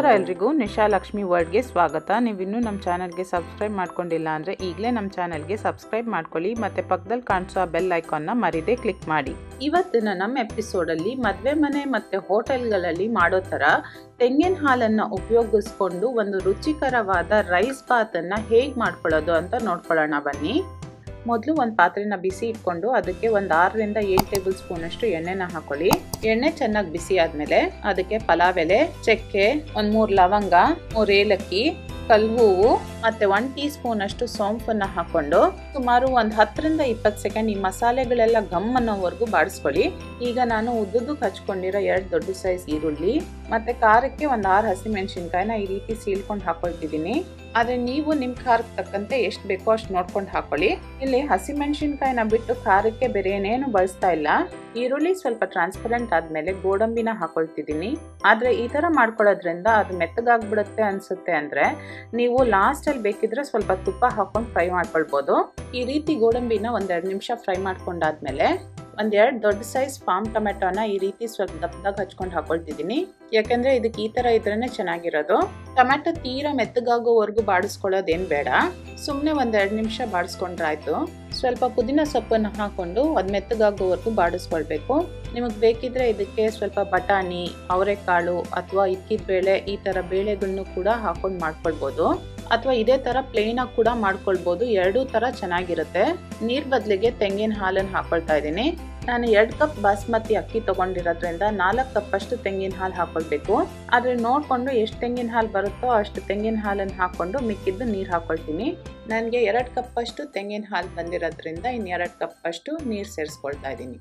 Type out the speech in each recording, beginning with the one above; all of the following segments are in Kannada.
ಎಲ್ರಿಗೂ ನಿಶಾ ಲಕ್ಷ್ಮಿ ವರ್ಡ್ಗೆ ಸ್ವಾಗತ ನೀವು ಇನ್ನೂ ನಮ್ಮ ಚಾನಲ್ಗೆ ಸಬ್ಸ್ಕ್ರೈಬ್ ಮಾಡ್ಕೊಂಡಿಲ್ಲ ಅಂದರೆ ಈಗಲೇ ನಮ್ಮ ಚಾನಲ್ಗೆ ಸಬ್ಸ್ಕ್ರೈಬ್ ಮಾಡ್ಕೊಳ್ಳಿ ಮತ್ತು ಪಕ್ಕದಲ್ಲಿ ಕಾಣಿಸೋ ಬೆಲ್ ಐಕಾನ್ನ ಮರಿದೇ ಕ್ಲಿಕ್ ಮಾಡಿ ಇವತ್ತಿನ ನಮ್ಮ ಎಪಿಸೋಡಲ್ಲಿ ಮದುವೆ ಮನೆ ಮತ್ತು ಹೋಟೆಲ್ಗಳಲ್ಲಿ ಮಾಡೋ ಥರ ತೆಂಗಿನ ಹಾಲನ್ನು ಉಪಯೋಗಿಸ್ಕೊಂಡು ಒಂದು ರುಚಿಕರವಾದ ರೈಸ್ ಬಾತನ್ನು ಹೇಗೆ ಮಾಡ್ಕೊಳ್ಳೋದು ಅಂತ ನೋಡ್ಕೊಳ್ಳೋಣ ಬನ್ನಿ ಮೊದಲು ಒಂದು ಪಾತ್ರೆನ ಬಿಸಿ ಇಟ್ಕೊಂಡು ಅದಕ್ಕೆ ಒಂದು ಆರರಿಂದ ಏಳು ಟೇಬಲ್ ಸ್ಪೂನಷ್ಟು ಎಣ್ಣೆನ ಹಾಕೊಳ್ಳಿ ಎಣ್ಣೆ ಚೆನ್ನಾಗಿ ಬಿಸಿ ಆದಮೇಲೆ ಅದಕ್ಕೆ ಪಲಾವ್ ಎಲೆ ಚಕ್ಕೆ ಒಂದು ಮೂರು ಲವಂಗ ಮೂರು ಏಲಕ್ಕಿ ಕಲ್ಹೂವು ಮತ್ತೆ ಒನ್ ಟೀ ಸ್ಪೂನ್ ಅಷ್ಟು ಸೋಂಪನ್ನು ಹಾಕೊಂಡು ಸುಮಾರು ಒಂದು ಹತ್ತರಿಂದ ಇಪ್ಪತ್ತು ಸೆಕೆಂಡ್ ಈ ಮಸಾಲೆಗಳೆಲ್ಲ ಗಮ್ ಅನ್ನೋವರೆಗೂ ಬಾಡಿಸ್ಕೊಳ್ಳಿ ಈಗ ನಾನು ಉದ್ದುದ್ದಕ್ಕೆ ಹಚ್ಕೊಂಡಿರೋ ಎರಡು ದೊಡ್ಡ ಸೈಜ್ ಈರುಳ್ಳಿ ಮತ್ತೆ ಖಾರಕ್ಕೆ ಒಂದು ಆರು ಹಸಿಮೆಣಸಿನ್ಕಾಯಿನ ಈ ರೀತಿ ಸೀಳ್ಕೊಂಡು ಹಾಕೊಳ್ತಿದ್ದೀನಿ ಆದರೆ ನೀವು ನಿಮ್ಮ ಖಾರಕ್ಕೆ ತಕ್ಕಂತೆ ಎಷ್ಟು ಬೇಕೋ ಅಷ್ಟು ನೋಡ್ಕೊಂಡು ಹಾಕೊಳ್ಳಿ ಇಲ್ಲಿ ಹಸಿಮೆಣಸಿನ್ಕಾಯಿನ ಬಿಟ್ಟು ಖಾರಕ್ಕೆ ಬೇರೆ ಏನೇನು ಬಳಸ್ತಾ ಇಲ್ಲ ಈರುಳ್ಳಿ ಸ್ವಲ್ಪ ಟ್ರಾನ್ಸ್ಪರೆಂಟ್ ಆದಮೇಲೆ ಗೋಡಂಬಿನ ಹಾಕೊಳ್ತಿದ್ದೀನಿ ಆದರೆ ಈ ಥರ ಮಾಡ್ಕೊಳ್ಳೋದ್ರಿಂದ ಅದು ಮೆತ್ತಗಾಗ್ಬಿಡುತ್ತೆ ಅನಿಸುತ್ತೆ ಅಂದರೆ ನೀವು ಲಾಸ್ಟಲ್ಲಿ ಬೇಕಿದ್ರೆ ಸ್ವಲ್ಪ ತುಪ್ಪ ಹಾಕೊಂಡು ಫ್ರೈ ಮಾಡ್ಕೊಳ್ಬೋದು ಈ ರೀತಿ ಗೋಡಂಬಿನ ಒಂದೆರಡು ನಿಮಿಷ ಫ್ರೈ ಮಾಡ್ಕೊಂಡಾದ್ಮೇಲೆ ಒಂದೆರಡು ದೊಡ್ಡ ಸೈಜ್ ಫಾರ್ಮ್ ಟೊಮೆಟೊನ ಈ ರೀತಿ ಸ್ವಲ್ಪ ದಪ್ಪದಾಗ ಹಚ್ಕೊಂಡು ಹಾಕೊಳ್ತಿದ್ದೀನಿ ಯಾಕೆಂದರೆ ಇದಕ್ಕೆ ಈ ಥರ ಇದ್ರೇ ಚೆನ್ನಾಗಿರೋದು ಟೊಮೆಟೊ ತೀರಾ ಮೆತ್ತಗಾಗೋವರೆಗೂ ಬಾಡಿಸ್ಕೊಳ್ಳೋದೇನು ಬೇಡ ಸುಮ್ಮನೆ ಒಂದೆರಡು ನಿಮಿಷ ಬಾಡಿಸ್ಕೊಂಡ್ರಾಯ್ತು ಸ್ವಲ್ಪ ಪುದೀನ ಸೊಪ್ಪನ್ನು ಹಾಕೊಂಡು ಅದು ಮೆತ್ತಗಾಗೋವರೆಗೂ ಬಾಡಿಸ್ಕೊಳ್ಬೇಕು ನಿಮಗೆ ಬೇಕಿದ್ರೆ ಇದಕ್ಕೆ ಸ್ವಲ್ಪ ಬಟಾಣಿ ಅವರೆಕಾಳು ಅಥವಾ ಇಕ್ಕಿದ ಬೇಳೆ ಈ ಥರ ಬೇಳೆಗಳನ್ನು ಕೂಡ ಹಾಕೊಂಡು ಮಾಡ್ಕೊಳ್ಬೋದು ಅಥವಾ ಇದೇ ಥರ ಪ್ಲೇನಾಗಿ ಕೂಡ ಮಾಡ್ಕೊಳ್ಬೋದು ಎರಡೂ ಥರ ಚೆನ್ನಾಗಿರುತ್ತೆ ನೀರು ಬದಲಿಗೆ ತೆಂಗಿನ ಹಾಲನ್ನು ಹಾಕೊಳ್ತಾ ಇದ್ದೀನಿ ನಾನು ಎರಡು ಕಪ್ ಬಾಸ್ಮತಿ ಅಕ್ಕಿ ತೊಗೊಂಡಿರೋದ್ರಿಂದ ನಾಲ್ಕು ಕಪ್ಪಷ್ಟು ತೆಂಗಿನ ಹಾಲು ಹಾಕೊಳ್ಬೇಕು ಆದರೆ ನೋಡಿಕೊಂಡು ಎಷ್ಟು ತೆಂಗಿನ ಹಾಲು ಬರುತ್ತೋ ಅಷ್ಟು ತೆಂಗಿನ ಹಾಲನ್ನು ಹಾಕ್ಕೊಂಡು ಮಿಕ್ಕಿದ್ದು ನೀರು ಹಾಕೊಳ್ತೀನಿ ನನಗೆ ಎರಡು ಕಪ್ಪಷ್ಟು ತೆಂಗಿನ ಹಾಲು ಬಂದಿರೋದ್ರಿಂದ ಇನ್ನು ಎರಡು ಕಪ್ಪಷ್ಟು ನೀರು ಸೇರಿಸ್ಕೊಳ್ತಾ ಇದ್ದೀನಿ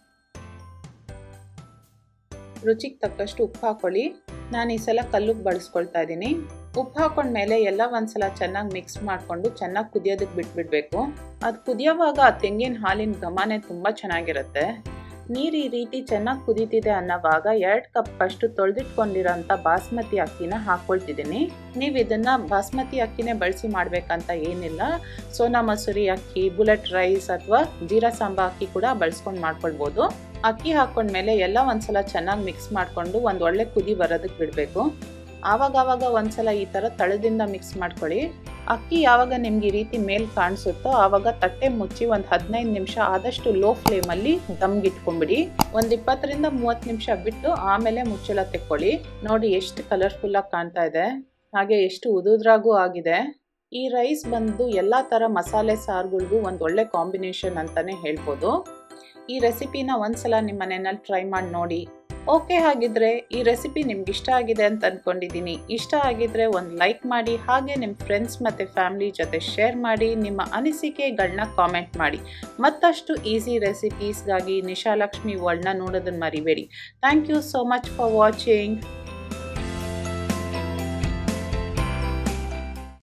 ರುಚಿಗೆ ತಕ್ಕಷ್ಟು ಉಪ್ಪು ಹಾಕೊಳ್ಳಿ ನಾನು ಈ ಸಲ ಕಲ್ಲುಗೆ ಬಳಸ್ಕೊಳ್ತಾ ಇದ್ದೀನಿ ಉಪ್ಪು ಹಾಕೊಂಡ್ಮೇಲೆ ಎಲ್ಲ ಒಂದ್ಸಲ ಚೆನ್ನಾಗಿ ಮಿಕ್ಸ್ ಮಾಡಿಕೊಂಡು ಚೆನ್ನಾಗಿ ಕುದಿಯೋದಕ್ಕೆ ಬಿಟ್ಬಿಡ್ಬೇಕು ಅದು ಕುದಿಯೋವಾಗ ತೆಂಗಿನ ಹಾಲಿನ ಘಮನೇ ತುಂಬ ಚೆನ್ನಾಗಿರುತ್ತೆ ನೀರು ಈ ರೀತಿ ಚೆನ್ನಾಗಿ ಕುದೀತಿದೆ ಅನ್ನೋವಾಗ ಎರಡು ಕಪ್ ಅಷ್ಟು ತೊಳೆದಿಟ್ಕೊಂಡಿರೋಂಥ ಬಾಸ್ಮತಿ ಅಕ್ಕಿನ ಹಾಕ್ಕೊಳ್ತಿದ್ದೀನಿ ನೀವು ಇದನ್ನು ಬಾಸ್ಮತಿ ಅಕ್ಕಿನೇ ಬಳಸಿ ಮಾಡಬೇಕಂತ ಏನಿಲ್ಲ ಸೋನಾ ಮಸೂರಿ ಅಕ್ಕಿ ಬುಲೆಟ್ ರೈಸ್ ಅಥವಾ ಜೀರಾ ಸಾಂಬಾ ಅಕ್ಕಿ ಕೂಡ ಬಳಸ್ಕೊಂಡು ಮಾಡ್ಕೊಳ್ಬೋದು ಅಕ್ಕಿ ಹಾಕೊಂಡ್ಮೇಲೆ ಎಲ್ಲ ಒಂದ್ಸಲ ಚೆನ್ನಾಗಿ ಮಿಕ್ಸ್ ಮಾಡಿಕೊಂಡು ಒಂದು ಒಳ್ಳೆ ಕುದಿ ಬರೋದಕ್ಕೆ ಬಿಡಬೇಕು ಆವಾಗವಾಗ ಒಂದ್ಸಲ ಈ ಥರ ತಳದಿಂದ ಮಿಕ್ಸ್ ಮಾಡ್ಕೊಳ್ಳಿ ಅಕ್ಕಿ ಯಾವಾಗ ನಿಮ್ಗೆ ಈ ರೀತಿ ಮೇಲ್ ಕಾಣಿಸುತ್ತೋ ಆವಾಗ ತಟ್ಟೆ ಮುಚ್ಚಿ ಒಂದು ಹದಿನೈದು ನಿಮಿಷ ಆದಷ್ಟು ಲೋ ಫ್ಲೇಮಲ್ಲಿ ದಮ್ಗಿಟ್ಕೊಂಬಿಡಿ ಒಂದು ಇಪ್ಪತ್ತರಿಂದ ಮೂವತ್ತು ನಿಮಿಷ ಬಿಟ್ಟು ಆಮೇಲೆ ಮುಚ್ಚಳ ತೆಕ್ಕೊಳ್ಳಿ ನೋಡಿ ಎಷ್ಟು ಕಲರ್ಫುಲ್ಲಾಗಿ ಕಾಣ್ತಾ ಇದೆ ಹಾಗೆ ಎಷ್ಟು ಉದುದ್ರಾಗೂ ಆಗಿದೆ ಈ ರೈಸ್ ಬಂದು ಎಲ್ಲ ಥರ ಮಸಾಲೆ ಸಾರುಗಳಿಗೂ ಒಂದು ಒಳ್ಳೆ ಕಾಂಬಿನೇಷನ್ ಅಂತಲೇ ಹೇಳ್ಬೋದು ಈ ರೆಸಿಪಿನ ಒಂದ್ಸಲ ನಿಮ್ಮ ಮನೆಯಲ್ಲಿ ಟ್ರೈ ಮಾಡಿ ನೋಡಿ ಓಕೆ ಹಾಗಿದ್ರೆ ಈ ರೆಸಿಪಿ ನಿಮ್ಗೆ ಇಷ್ಟ ಆಗಿದೆ ಅಂತ ಅಂದ್ಕೊಂಡಿದ್ದೀನಿ ಇಷ್ಟ ಆಗಿದ್ರೆ ಒಂದು ಲೈಕ್ ಮಾಡಿ ಹಾಗೆ ನಿಮ್ಮ ಫ್ರೆಂಡ್ಸ್ ಮತ್ತು ಫ್ಯಾಮಿಲಿ ಜೊತೆ ಶೇರ್ ಮಾಡಿ ನಿಮ್ಮ ಅನಿಸಿಕೆಗಳನ್ನ ಕಾಮೆಂಟ್ ಮಾಡಿ ಮತ್ತಷ್ಟು ಈಸಿ ರೆಸಿಪೀಸ್ಗಾಗಿ ನಿಶಾಲಕ್ಷ್ಮಿ ವರ್ಲ್ಡ್ನ ನೋಡೋದನ್ನು ಮರಿಬೇಡಿ thank you so much for watching